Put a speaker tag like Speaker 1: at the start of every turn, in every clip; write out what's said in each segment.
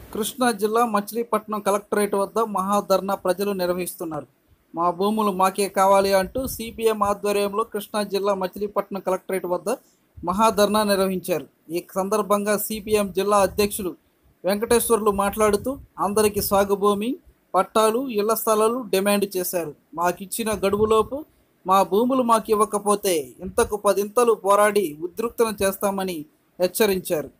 Speaker 1: కృష్ణా జిల్లా మచిలీపట్నం కలెక్టరేట్ వద్ద మహాధర్నా ప్రజలు నిర్వహిస్తున్నారు మా భూములు మాకే కావాలి అంటూ సిపిఎం ఆధ్వర్యంలో కృష్ణా జిల్లా మచిలీపట్నం కలెక్టరేట్ వద్ద మహాధర్నా నిర్వహించారు ఈ సందర్భంగా సిపిఎం జిల్లా అధ్యక్షులు వెంకటేశ్వర్లు మాట్లాడుతూ అందరికీ సాగు భూమి పట్టాలు ఇళ్ల స్థలాలు డిమాండ్ చేశారు మాకిచ్చిన గడువులోపు మా భూములు మాకు ఇవ్వకపోతే ఇంతకు పదింతలు పోరాడి ఉద్రిక్తన చేస్తామని హెచ్చరించారు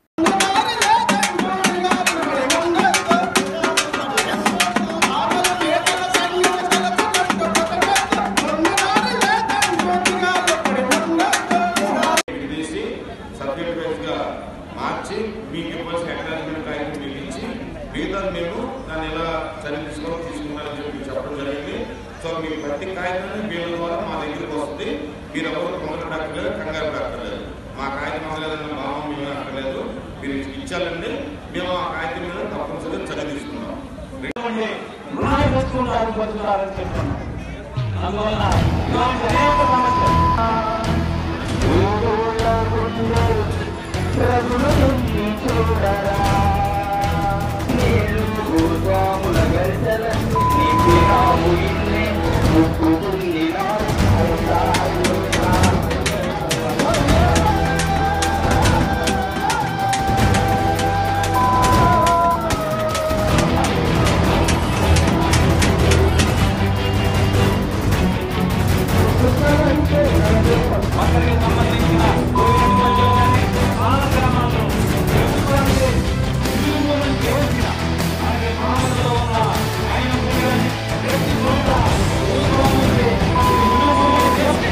Speaker 2: విడదీసి సబ్జెక్ట్ వైజ్ గా మార్చి మీకు ఇవ్వాల్సిన అక్నాలజ్మెంట్ కాగితం మీకు ఇచ్చి మిగతా మేము దాన్ని ఎలా చర్య తీసుకోవాలో తీసుకుంటారని చెప్పి చెప్పడం జరిగింది సో మీ ప్రతి కాగితాన్ని వీళ్ళ ద్వారా మా దగ్గరికి వస్తుంది మీరు ఎవరు పొందడం అక్కర్లేదు కంగారు పడక్కర్లేదు మా కాగితం అవ్వలేదన్న భావం మేము అక్కర్లేదు మీరు ఇచ్చారండి మేము ఆ కాగితం మీద తప్పనిసరిగా చర్య తీసుకుంటాం
Speaker 3: రుణాలు తెచ్చుకుంటారు బతుకుతారని చెప్తున్నాం అందువల్ల ఇలాంటి అనేక సమస్యలు అక్కడికి సంబంధించిన భూమిని కాలక్రమంలో ఎటువంటి భూములను చేసిన అలాగే మామూలులో ఉన్న ఆయన భూములని ప్రతి చోట భూస్వాములకి ఇల్లు భూములు చేసి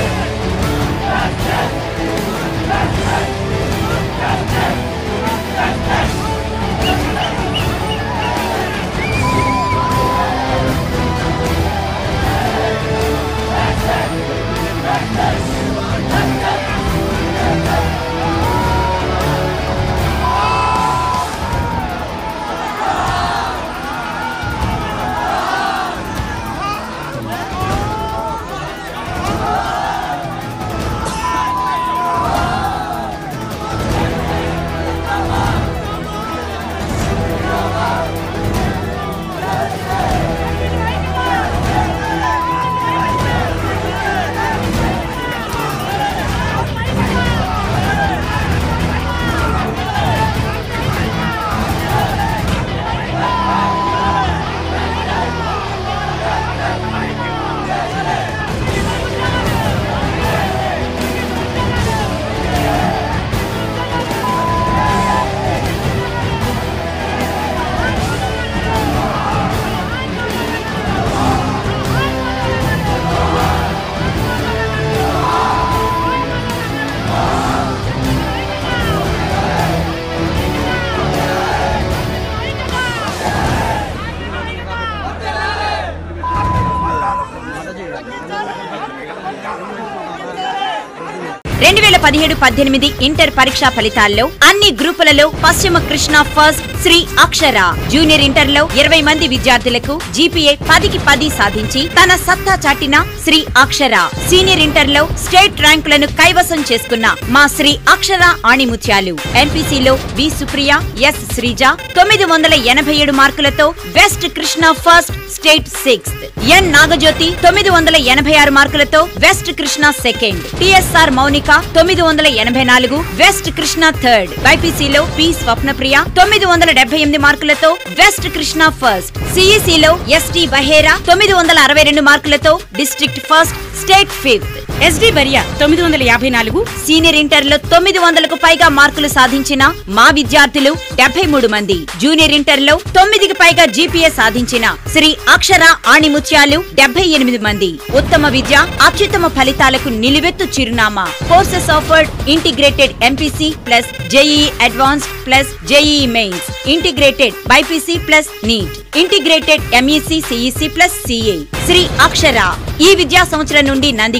Speaker 4: రెండు వేల పదిహేడు పద్దెనిమిది ఇంటర్ పరీక్షా ఫలితాల్లో అన్ని గ్రూపులలో పశ్చిమ Krishna first Shri Akshara junior inter లో ఇరవై మంది విద్యార్థులకు జీపీఏ పదికి పది సాధించి తన సత్తా చాటిన శ్రీ అక్షర సీనియర్ ఇంటర్ లో స్టేట్ ర్యాంకులను కైవసం చేసుకున్న మా శ్రీ అక్షర ఆణిముత్యాలు ఎంపీసీలో బి సుప్రియ ఎస్ శ్రీజ తొమ్మిది వందల ఎనభై ఏడు మార్కులతో west Krishna first state sixth N Nagajyothi తొమ్మిది వందల ఎనభై ఆరు మార్కులతో west Krishna second TSR Mounika తొమ్మిది వందల ఎనభై నాలుగు వెస్ట్ కృష్ణ థర్డ్ బైపీసీలో పి స్వప్నప్రియ తొమ్మిది వందల డెబ్బై ఎనిమిది మార్కులతో వెస్ట్ కృష్ణ ఫస్ట్ సిఈసిలో ఎస్టీ బహేరా తొమ్మిది వందల అరవై రెండు మార్కులతో district first state fifth SD Baria తొమ్మిది వందల యాభై నాలుగు సీనియర్ ఇంటర్ లో తొమ్మిది వందలకు పైగా మార్కులు సాధించిన మా విద్యార్థులు డెబ్బై మూడు మంది జూనియర్ ఇంటర్ లో తొమ్మిదికి పైగా జీపీఏ సాధించిన శ్రీ అక్షర ఆణిముత్యాలు డెబ్బై ఎనిమిది మంది ఉత్తమ విద్య అత్యుత్తమ ఫలితాలకు నిలువెత్తు చిరునామా courses offered integrated MPC plus JEE advanced plus JEE mains integrated BiPC plus NEET integrated MEC CEC plus CA Shri Akshara ఈ విద్యా సంవత్సరం నుండి నందిగామలో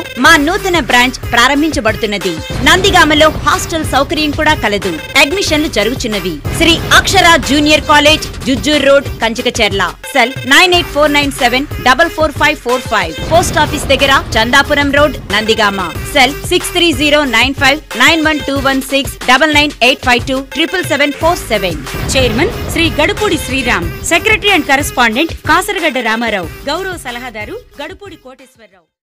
Speaker 4: మా నూతన బ్రాంచ్ ప్రారంభించబడుతున్నది నందిగామలో హాస్టల్ సౌకర్యం కూడా కలదు అడ్మిషన్లు జరుగుచున్నవి Shri Akshara junior college Jujjur road Kanchikacherla cell nine eight four nine seven double four five four five post office దగ్గర Chandapuram road Nandigama cell six three zero nine five nine one two one six double nine eight five two triple seven four seven chairman Shri Gadupudi Sriram secretary and correspondent Kasaragadda Ramarao గౌరవ సలహాదారు గడుపూడి కోటేశ్వరరావు